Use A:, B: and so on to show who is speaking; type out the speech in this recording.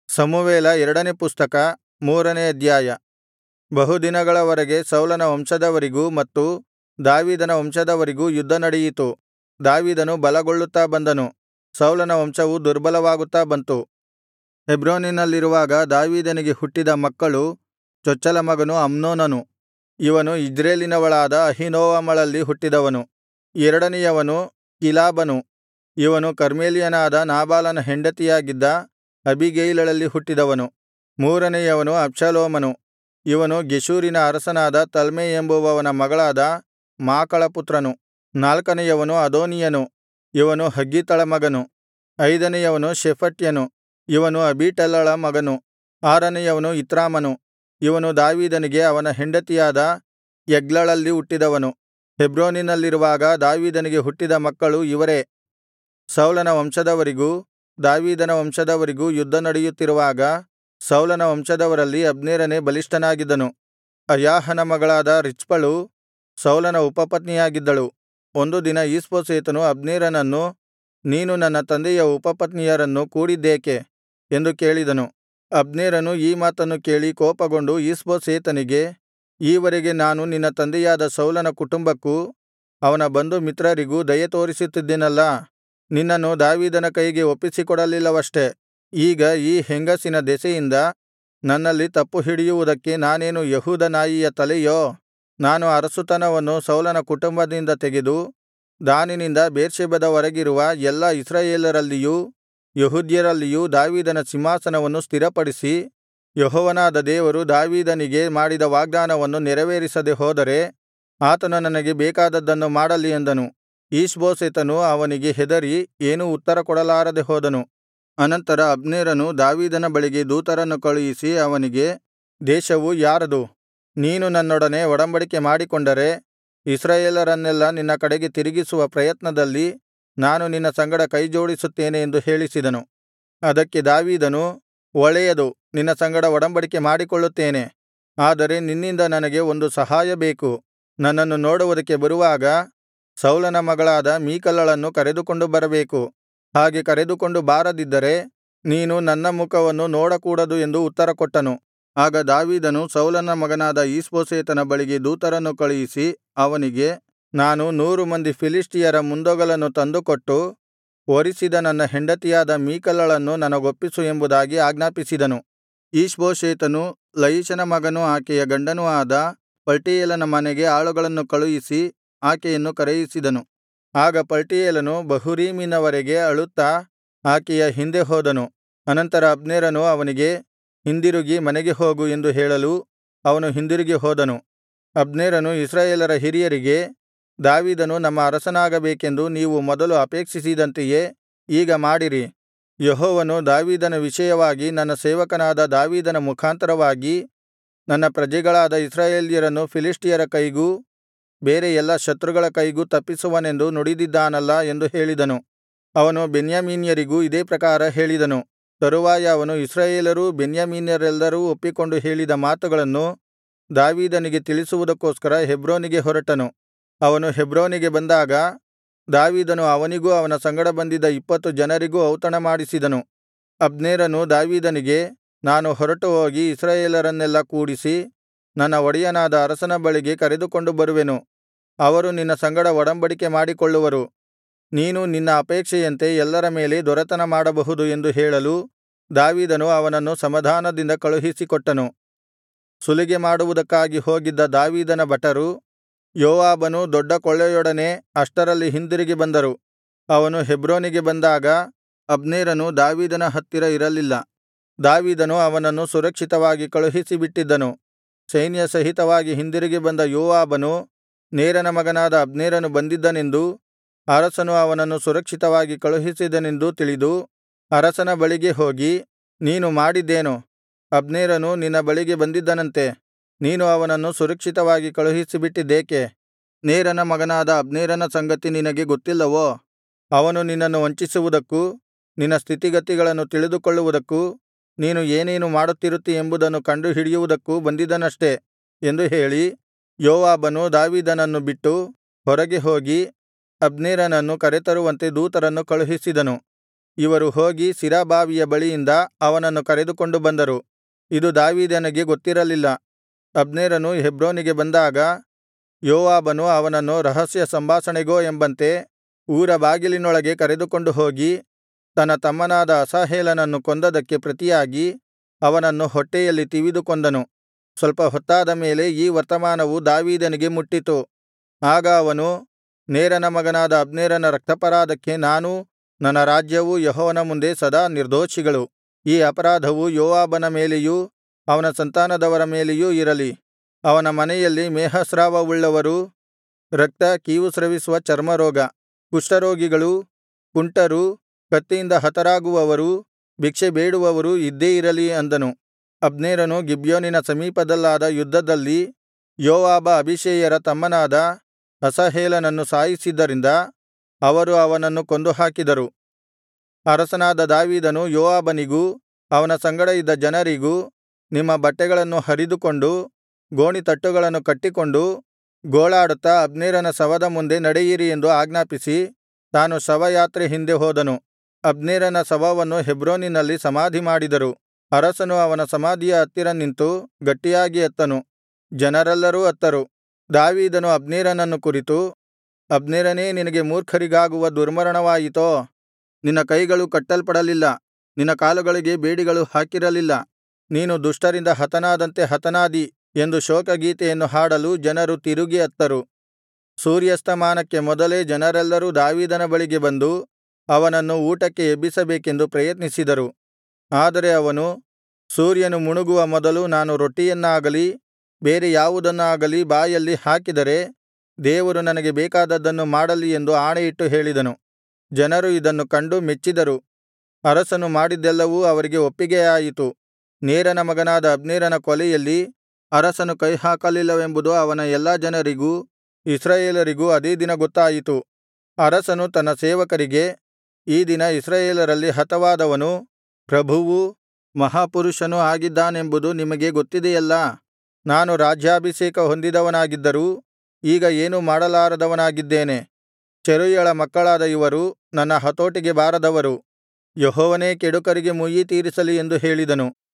A: ಸಮುವೇಲ ಎರಡನೇ ಪುಸ್ತಕ ಮೂರನೇ ಅಧ್ಯಾಯ ಬಹುದಿನಗಳವರೆಗೆ ಸೌಲನ ವಂಶದವರಿಗೂ ಮತ್ತು ದಾವೀದನ ವಂಶದವರಿಗೂ ಯುದ್ಧ ನಡೆಯಿತು ದಾವೀದನು ಬಲಗೊಳ್ಳುತ್ತಾ ಬಂದನು ಸೌಲನ ವಂಶವು ದುರ್ಬಲವಾಗುತ್ತಾ ಬಂತು ಹೆಬ್ರೋನಿನಲ್ಲಿರುವಾಗ ದಾವೀದನಿಗೆ ಹುಟ್ಟಿದ ಮಕ್ಕಳು ಚೊಚ್ಚಲ ಮಗನು ಅಮ್ನೋನನು ಇವನು ಇಜ್ರೇಲಿನವಳಾದ ಅಹೀನೋವಮಳಲ್ಲಿ ಹುಟ್ಟಿದವನು ಎರಡನೆಯವನು ಕಿಲಾಬನು ಇವನು ಕರ್ಮೇಲ್ಯನಾದ ನಾಬಾಲನ ಹೆಂಡತಿಯಾಗಿದ್ದ ಅಬೀಗೈಲಳಲ್ಲಿ ಹುಟ್ಟಿದವನು ಮೂರನೆಯವನು ಅಬ್ಷಾಲೋಮನು ಇವನು ಗೆಷೂರಿನ ಅರಸನಾದ ತಲ್ಮೈ ಎಂಬುವವನ ಮಗಳಾದ ಮಾಕಳ ಪುತ್ರನು ನಾಲ್ಕನೆಯವನು ಅದೋನೀಯನು ಇವನು ಹಗ್ಗೀತಳ ಮಗನು ಐದನೆಯವನು ಶೆಫಟ್ಯನು ಇವನು ಅಬೀಟಲಳ ಮಗನು ಆರನೆಯವನು ಇತ್ರಾಮನು ಇವನು ದಾವೀದನಿಗೆ ಅವನ ಹೆಂಡತಿಯಾದ ಎಗ್ಲಳಲ್ಲಿ ಹುಟ್ಟಿದವನು ಹೆಬ್ರೋನಿನಲ್ಲಿರುವಾಗ ದಾವೀದನಿಗೆ ಹುಟ್ಟಿದ ಮಕ್ಕಳು ಇವರೇ ಸೌಲನ ವಂಶದವರಿಗೂ ದಾವೀದನ ವಂಶದವರಿಗೂ ಯುದ್ಧ ನಡೆಯುತ್ತಿರುವಾಗ ಸೌಲನ ವಂಶದವರಲ್ಲಿ ಅಬ್ನೇರನೇ ಬಲಿಷ್ಠನಾಗಿದ್ದನು ಅಯಾಹನ ಮಗಳಾದ ರಿಚ್ಪಳು ಸೌಲನ ಉಪಪತ್ನಿಯಾಗಿದ್ದಳು ಒಂದು ದಿನ ಈಷ್ಬೋಶೆತನು ಅಬ್ನೇರನನ್ನು ನೀನು ನನ್ನ ತಂದೆಯ ಉಪಪತ್ನಿಯರನ್ನು ಕೂಡಿದ್ದೇಕೆ ಎಂದು ಕೇಳಿದನು ಅಬ್ನೇರನು ಈ ಮಾತನ್ನು ಕೇಳಿ ಕೋಪಗೊಂಡು ಈಷ್ಬೋಶೆತನಿಗೆ ಈವರೆಗೆ ನಾನು ನಿನ್ನ ತಂದೆಯಾದ ಸೌಲನ ಕುಟುಂಬಕ್ಕೂ ಅವನ ಬಂಧು ಮಿತ್ರರಿಗೂ ದಯೆ ತೋರಿಸುತ್ತಿದ್ದೆನಲ್ಲಾ ನಿನ್ನನ್ನು ದಾವೀದನ ಕೈಗೆ ಒಪ್ಪಿಸಿಕೊಡಲಿಲ್ಲವಷ್ಟೆ ಈಗ ಈ ಹೆಂಗಸಿನ ದೆಸೆಯಿಂದ ನನ್ನಲ್ಲಿ ತಪ್ಪು ಹಿಡಿಯುವುದಕ್ಕೆ ನಾನೇನು ಯೆಹೂದ ನಾಯಿಯ ತಲೆಯೋ ನಾನು ಅರಸುತನವನ್ನು ಸೌಲನ ಕುಟುಂಬದಿಂದ ತೆಗೆದು ದಾನಿನಿಂದ ಬೇರ್ಷೆಬದವರೆಗಿರುವ ಎಲ್ಲಾ ಇಸ್ರಾಯೇಲರಲ್ಲಿಯೂ ಯೆಹೂದ್ಯರಲ್ಲಿಯೂ ದಾವೀದನ ಸಿಂಹಾಸನವನ್ನು ಸ್ಥಿರಪಡಿಸಿ ಯೆಹೋವನಾದ ದೇವರು ದಾವೀದನಿಗೆ ಮಾಡಿದ ವಾಗ್ದಾನವನ್ನು ನೆರವೇರಿಸದೆ ಹೋದರೆ ಆತನು ನನಗೆ ಬೇಕಾದದ್ದನ್ನು ಮಾಡಲಿ ಅಂದನು ಈಷ್ಬೋಶೆತನು ಅವನಿಗೆ ಹೆದರಿ ಏನೂ ಉತ್ತರ ಕೊಡಲಾರದೆ ಹೋದನು ಅನಂತರ ಅಬ್ನೇರನು ದಾವೀದನ ಬಳಿಗೆ ದೂತರನ್ನು ಕಳುಹಿಸಿ ಅವನಿಗೆ ದೇಶವು ಯಾರದು ನೀನು ನನ್ನೊಡನೆ ಒಡಂಬಡಿಕೆ ಮಾಡಿಕೊಂಡರೆ ಇಸ್ರಾಯೇಲರನ್ನೆಲ್ಲಾ ನಿನ್ನ ಕಡೆಗೆ ತಿರುಗಿಸುವ ಪ್ರಯತ್ನದಲ್ಲಿ ನಾನು ನಿನ್ನ ಸಂಗಡ ಕೈಜೋಡಿಸುತ್ತೇನೆ ಎಂದು ಹೇಳಿಸಿದನು ಅದಕ್ಕೆ ದಾವೀದನು ಒಳ್ಳೆಯದು ನಿನ್ನ ಸಂಗಡ ಒಡಂಬಡಿಕೆ ಮಾಡಿಕೊಳ್ಳುತ್ತೇನೆ ಆದರೆ ನಿನ್ನಿಂದ ನನಗೆ ಒಂದು ಸಹಾಯ ಬೇಕು ನನ್ನನ್ನು ನೋಡುವುದಕ್ಕೆ ಬರುವಾಗ ಸೌಲನ ಮಗಳಾದ ಮೀಕಲಳನ್ನು ಕರೆದುಕೊಂಡು ಬರಬೇಕು ಹಾಗೆ ಕರೆದುಕೊಂಡು ಬಾರದಿದ್ದರೆ ನೀನು ನನ್ನ ಮುಖವನ್ನು ನೋಡಕೂಡದು ಎಂದು ಉತ್ತರಕೊಟ್ಟನು ಆಗ ದಾವೀದನು ಸೌಲನ ಮಗನಾದ ಈಷ್ಬೋಶೆತನ ಬಳಿಗೆ ದೂತರನ್ನು ಕಳುಹಿಸಿ ಅವನಿಗೆ ನಾನು ನೂರು ಮಂದಿ ಫಿಲಿಷ್ಟಿಯರ ಮುಂದೊಗಲನ್ನು ತಂದುಕೊಟ್ಟು ವರಿಸಿದ ನನ್ನ ಹೆಂಡತಿಯಾದ ಮೀಕಲಳನ್ನು ನನಗೊಪ್ಪಿಸು ಎಂಬುದಾಗಿ ಆಜ್ಞಾಪಿಸಿದನು ಈಷ್ಬೋಶೆತನು ಲಯಿಷನ ಮಗನೂ ಆಕೆಯ ಗಂಡನೂ ಆದ ಪಲ್ಟೀಯೇಲನ ಮನೆಗೆ ಆಳುಗಳನ್ನು ಕಳುಹಿಸಿ ಆಕೆಯನ್ನು ಕರೆಯಿಸಿದನು ಆಗ ಪಲ್ಟೀಯೇಲನು ಬಹುರೀಮಿನವರೆಗೆ ಅಳುತ್ತಾ ಆಕೆಯ ಹಿಂದೆ ಹೋದನು ಅನಂತರ ಅಬ್ನೇರನು ಅವನಿಗೆ ಹಿಂದಿರುಗಿ ಮನೆಗೆ ಹೋಗು ಎಂದು ಹೇಳಲು ಅವನು ಹಿಂದಿರುಗಿ ಹೋದನು ಅಬ್ನೇರನು ಇಸ್ರಾಯೇಲರ ಹಿರಿಯರಿಗೆ ದಾವೀದನು ನಮ್ಮ ಅರಸನಾಗಬೇಕೆಂದು ನೀವು ಮೊದಲು ಅಪೇಕ್ಷಿಸಿದಂತೆಯೇ ಈಗ ಮಾಡಿರಿ ಯೆಹೋವನು ದಾವೀದನ ವಿಷಯವಾಗಿ ನನ್ನ ಸೇವಕನಾದ ದಾವೀದನ ಮುಖಾಂತರವಾಗಿ ನನ್ನ ಪ್ರಜೆಗಳಾದ ಇಸ್ರಾಯೇಲ್ಯರನ್ನು ಫಿಲಿಷ್ಟಿಯರ ಕೈಗೂ ಬೇರೆ ಎಲ್ಲಾ ಶತ್ರುಗಳ ಕೈಗೂ ತಪ್ಪಿಸುವನೆಂದು ನುಡಿದಿದ್ದಾನಲ್ಲಾ ಎಂದು ಹೇಳಿದನು ಅವನು ಬೆನ್ಯಾಮೀನ್ಯರಿಗೂ ಇದೇ ಪ್ರಕಾರ ಹೇಳಿದನು ತರುವಾಯ ಅವನು ಇಸ್ರಾಯೇಲರೂ ಬೆನ್ಯಾಮೀನ್ಯರೆಲ್ಲರೂ ಒಪ್ಪಿಕೊಂಡು ಹೇಳಿದ ಮಾತುಗಳನ್ನು ದಾವೀದನಿಗೆ ತಿಳಿಸುವುದಕ್ಕೋಸ್ಕರ ಹೆಬ್ರೋನಿಗೆ ಹೊರಟನು ಅವನು ಹೆಬ್ರೋನಿಗೆ ಬಂದಾಗ ದಾವೀದನು ಅವನಿಗೂ ಅವನ ಸಂಗಡ ಬಂದಿದ್ದ ಇಪ್ಪತ್ತು ಜನರಿಗೂ ಔತಣಮಾಡಿಸಿದನು ಅಬ್ನೇರನು ದಾವೀದನಿಗೆ ನಾನು ಹೊರಟು ಹೋಗಿ ಇಸ್ರಾಯೇಲರನ್ನೆಲ್ಲಾ ಕೂಡಿಸಿ ನನ್ನ ಒಡೆಯನಾದ ಅರಸನ ಬಳಿಗೆ ಕರೆದುಕೊಂಡು ಬರುವೆನು ಅವರು ನಿನ್ನ ಸಂಗಡ ಒಡಂಬಡಿಕೆ ಮಾಡಿಕೊಳ್ಳುವರು ನೀನು ನಿನ್ನ ಅಪೇಕ್ಷೆಯಂತೆ ಎಲ್ಲರ ಮೇಲೆ ದೊರೆತನ ಮಾಡಬಹುದು ಎಂದು ಹೇಳಲು ದಾವೀದನು ಅವನನ್ನು ಸಮಾಧಾನದಿಂದ ಕಳುಹಿಸಿಕೊಟ್ಟನು ಸುಲಿಗೆ ಮಾಡುವುದಕ್ಕಾಗಿ ಹೋಗಿದ್ದ ದಾವೀದನ ಭಟರು ಯೋವಾಬನೂ ದೊಡ್ಡ ಕೊಳ್ಳೆಯೊಡನೆ ಅಷ್ಟರಲ್ಲಿ ಹಿಂದಿರುಗಿ ಬಂದರು ಅವನು ಹೆಬ್ರೋನಿಗೆ ಬಂದಾಗ ಅಬ್ನೇರನು ದಾವೀದನ ಹತ್ತಿರ ಇರಲಿಲ್ಲ ದಾವೀದನು ಅವನನ್ನು ಸುರಕ್ಷಿತವಾಗಿ ಕಳುಹಿಸಿಬಿಟ್ಟಿದ್ದನು ಸೈನ್ಯಸಹಿತವಾಗಿ ಹಿಂದಿರುಗಿ ಬಂದ ಯೋವಾಬನು ನೇರನ ಮಗನಾದ ಅಬ್ನೇರನು ಬಂದಿದ್ದನೆಂದೂ ಅರಸನು ಅವನನ್ನು ಸುರಕ್ಷಿತವಾಗಿ ಕಳುಹಿಸಿದನೆಂದೂ ತಿಳಿದು ಅರಸನ ಬಳಿಗೆ ಹೋಗಿ ನೀನು ಮಾಡಿದ್ದೇನು ಅಬ್ನೇರನು ನಿನ್ನ ಬಳಿಗೆ ಬಂದಿದ್ದನಂತೆ ನೀನು ಅವನನ್ನು ಸುರಕ್ಷಿತವಾಗಿ ಕಳುಹಿಸಿಬಿಟ್ಟಿದ್ದೇಕೆ ನೇರನ ಮಗನಾದ ಅಬ್ನೇರನ ಸಂಗತಿ ನಿನಗೆ ಗೊತ್ತಿಲ್ಲವೋ ಅವನು ನಿನ್ನನ್ನು ವಂಚಿಸುವುದಕ್ಕೂ ನಿನ್ನ ಸ್ಥಿತಿಗತಿಗಳನ್ನು ತಿಳಿದುಕೊಳ್ಳುವುದಕ್ಕೂ ನೀನು ಏನೇನು ಮಾಡುತ್ತಿರುತ್ತಿ ಎಂಬುದನ್ನು ಕಂಡುಹಿಡಿಯುವುದಕ್ಕೂ ಬಂದಿದ್ದನಷ್ಟೆ ಎಂದು ಹೇಳಿ ಯೋವಾಬನು ದಾವೀದನನ್ನು ಬಿಟ್ಟು ಹೊರಗೆ ಹೋಗಿ ಅಬ್ನೇರನನ್ನು ಕರೆತರುವಂತೆ ದೂತರನ್ನು ಕಳುಹಿಸಿದನು ಇವರು ಹೋಗಿ ಸಿರಾ ಬಾವಿಯ ಬಳಿಯಿಂದ ಅವನನ್ನು ಕರೆದುಕೊಂಡು ಬಂದರು ಇದು ದಾವೀದನಿಗೆ ಗೊತ್ತಿರಲಿಲ್ಲ ಅಬ್ನೇರನು ಹೆಬ್ರೋನಿಗೆ ಬಂದಾಗ ಯೋವಾಬನು ಅವನನ್ನು ರಹಸ್ಯ ಸಂಭಾಷಣೆಗೋ ಎಂಬಂತೆ ಊರ ಬಾಗಿಲಿನೊಳಗೆ ಕರೆದುಕೊಂಡು ಹೋಗಿ ತನ್ನ ತಮ್ಮನಾದ ಅಸಾಹೇಲನನ್ನು ಕೊಂದದ್ದಕ್ಕೆ ಪ್ರತಿಯಾಗಿ ಅವನನ್ನು ಹೊಟ್ಟೆಯಲ್ಲಿ ತಿವಿದು ಕೊಂದನು ಸ್ವಲ್ಪ ಹೊತ್ತಾದ ಮೇಲೆ ಈ ವರ್ತಮಾನವು ದಾವೀದನಿಗೆ ಮುಟ್ಟಿತು ಆಗ ಅವನು ನೇರನ ಮಗನಾದ ಅಬ್ನೇರನ ರಕ್ತಾಪರಾಧಕ್ಕೆ ನಾನೂ ನನ್ನ ರಾಜ್ಯವೂ ಯೆಹೋವನ ಮುಂದೆ ಸದಾ ನಿರ್ದೋಷಿಗಳು ಈ ಅಪರಾಧವು ಯೋವಾಬನ ಮೇಲೆಯೂ ಅವನ ಸಂತಾನದವರ ಮೇಲೆಯೂ ಇರಲಿ ಅವನ ಮನೆಯಲ್ಲಿ ಮೇಹಸ್ರಾವವುಳ್ಳವರೂ ರಕ್ತ ಕೀವುಸ್ರವಿಸುವ ಚರ್ಮರೋಗ ಕುಷ್ಠರೋಗಿಗಳೂ ಕುಂಟರೂ ಕತ್ತಿಯಿಂದ ಹತರಾಗುವವರೂ ಭಿಕ್ಷೆ ಬೇಡುವವರೂ ಇದ್ದೇ ಇರಲಿ ಅಂದನು ಅಬ್ನೇರನು ಗಿಬ್ಯೋನಿನ ಸಮೀಪದಲ್ಲಾದ ಯುದ್ಧದಲ್ಲಿ ಯೋವಾಬ ಅಬೀಷೈಯರ ತಮ್ಮನಾದ ಅಸಾಹೇಲನನ್ನು ಸಾಯಿಸಿದ್ದರಿಂದ ಅವರು ಅವನನ್ನು ಕೊಂದುಹಾಕಿದರು ಅರಸನಾದ ದಾವೀದನು ಯೋವಾಬನಿಗೂ ಅವನ ಸಂಗಡ ಇದ್ದ ಜನರಿಗೂ ನಿಮ್ಮ ಬಟ್ಟೆಗಳನ್ನು ಹರಿದುಕೊಂಡು ಗೋಣಿತಟ್ಟುಗಳನ್ನು ಕಟ್ಟಿಕೊಂಡು ಗೋಳಾಡುತ್ತಾ ಅಬ್ನೇರನ ಶವದ ಮುಂದೆ ನಡೆಯಿರಿ ಎಂದು ಆಜ್ಞಾಪಿಸಿ ತಾನು ಶವಯಾತ್ರೆ ಹಿಂದೆ ಹೋದನು ಅಬ್ನೇರನ ಶವವನ್ನು ಹೆಬ್ರೋನಿನಲ್ಲಿ ಸಮಾಧಿಮಾಡಿದರು ಅರಸನು ಅವನ ಸಮಾಧಿಯ ಹತ್ತಿರ ನಿಂತು ಗಟ್ಟಿಯಾಗಿ ಅತ್ತನು ಜನರೆಲ್ಲರೂ ಅತ್ತರು ದಾವೀದನು ಅಬ್ನೇರನನ್ನು ಕುರಿತು ಅಬ್ನೇರನೇ ನಿನಗೆ ಮೂರ್ಖರಿಗಾಗುವ ದುರ್ಮರಣವಾಯಿತೋ ನಿನ್ನ ಕೈಗಳು ಕಟ್ಟಲ್ಪಡಲಿಲ್ಲ ನಿನ್ನ ಕಾಲುಗಳಿಗೆ ಬೇಡಿಗಳು ಹಾಕಿರಲಿಲ್ಲ ನೀನು ದುಷ್ಟರಿಂದ ಹತನಾದಂತೆ ಹತನಾದಿ ಎಂದು ಶೋಕಗೀತೆಯನ್ನು ಹಾಡಲು ಜನರು ತಿರುಗಿ ಅತ್ತರು ಸೂರ್ಯಾಸ್ತಮಾನಕ್ಕೆ ಮೊದಲೇ ಜನರೆಲ್ಲರೂ ದಾವೀದನ ಬಳಿಗೆ ಬಂದು ಅವನನ್ನು ಊಟಕ್ಕೆ ಎಬ್ಬಿಸಬೇಕೆಂದು ಪ್ರಯತ್ನಿಸಿದರು ಆದರೆ ಅವನು ಸೂರ್ಯನು ಮುಣುಗುವ ಮೊದಲು ನಾನು ರೊಟ್ಟಿಯನ್ನಾಗಲಿ ಬೇರೆ ಯಾವುದನ್ನಾಗಲಿ ಬಾಯಲ್ಲಿ ಹಾಕಿದರೆ ದೇವರು ನನಗೆ ಬೇಕಾದದ್ದನ್ನು ಮಾಡಲಿ ಎಂದು ಆಣೆಯಿಟ್ಟು ಹೇಳಿದನು ಜನರು ಇದನ್ನು ಕಂಡು ಮೆಚ್ಚಿದರು ಅರಸನು ಮಾಡಿದ್ದೆಲ್ಲವೂ ಅವರಿಗೆ ಒಪ್ಪಿಗೆಯಾಯಿತು ನೇರನ ಮಗನಾದ ಅಬ್ನೇರನ ಕೊಲೆಯಲ್ಲಿ ಅರಸನು ಕೈಹಾಕಲಿಲ್ಲವೆಂಬುದು ಅವನ ಎಲ್ಲಾ ಜನರಿಗೂ ಇಸ್ರಾಯೇಲರಿಗೂ ಅದೇ ದಿನ ಗೊತ್ತಾಯಿತು ಅರಸನು ತನ್ನ ಸೇವಕರಿಗೆ ಈ ದಿನ ಇಸ್ರಾಯೇಲರಲ್ಲಿ ಹತವಾದವನು ಪ್ರಭುವೂ ಮಹಾಪುರುಷನೂ ಆಗಿದ್ದಾನೆಂಬುದು ನಿಮಗೆ ಗೊತ್ತಿದೆಯಲ್ಲಾ ನಾನು ರಾಜ್ಯಾಭಿಷೇಕ ಹೊಂದಿದವನಾಗಿದ್ದರೂ ಈಗ ಏನೂ ಮಾಡಲಾರದವನಾಗಿದ್ದೇನೆ ಚೆರೂಯಳ ಮಕ್ಕಳಾದ ಇವರು ನನ್ನ ಹತೋಟಿಗೆ ಬಾರದವರು ಯೆಹೋವನೇ ಕೆಡುಕರಿಗೆ ಮುಯ್ಯಿತೀರಿಸಲಿ ಎಂದು ಹೇಳಿದನು